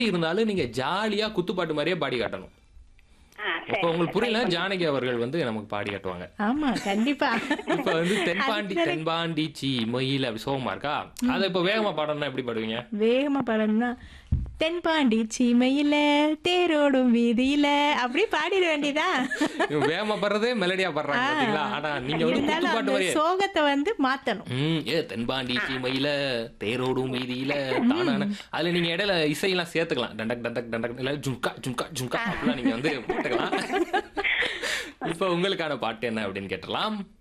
இருந்தாலும் நீங்க ஜாலியா குத்துப்பாட்டு மாதிரியே பாடி காட்டணும் ஆ, இப்ப சரி. உங்களுக்கு புரியல ஜானகி அவர்கள் வந்து நமக்கு பாடி காட்டுவாங்க ஆமா கண்டிப்பா இப்ப வந்து தென்பாண்டி தென்பாண்டி சி மொயில அப்படி சோகமா இருக்கா அதை இப்ப வேகமா பாடணும்னா எப்படி பாடுவீங்க வேகமா படம்னா தென்பாண்டி சீமையில தேரோடும் வீதியில அப்படி பாடிட வேண்டியதா இவங்க வேகமா பாடுறதே மெலடியா பாடுறாங்க பாத்தீங்களா ஆனா நீங்க வந்து இருந்தாலும் குத்துப்பாட்டு அந்த மாதிரியே சோகத்தை வந்து மாத்தணும் ம் ஏ தென்பாண்டி சீமையில தேரோடும் வீதியில தானான அதுல நீங்க இடையில இசையெல்லாம் சேர்த்துக்கலாம் டண்டக் டண்டக் டண்டக் இல்ல ஜும்கா ஜும்கா ஜும்கா அப்படிலாம் நீங்க வந்து போட்டுக்கலாம் இப்ப உங்களுக்கான பாட்டு என்ன அப்படின்னு கேட்டலாம்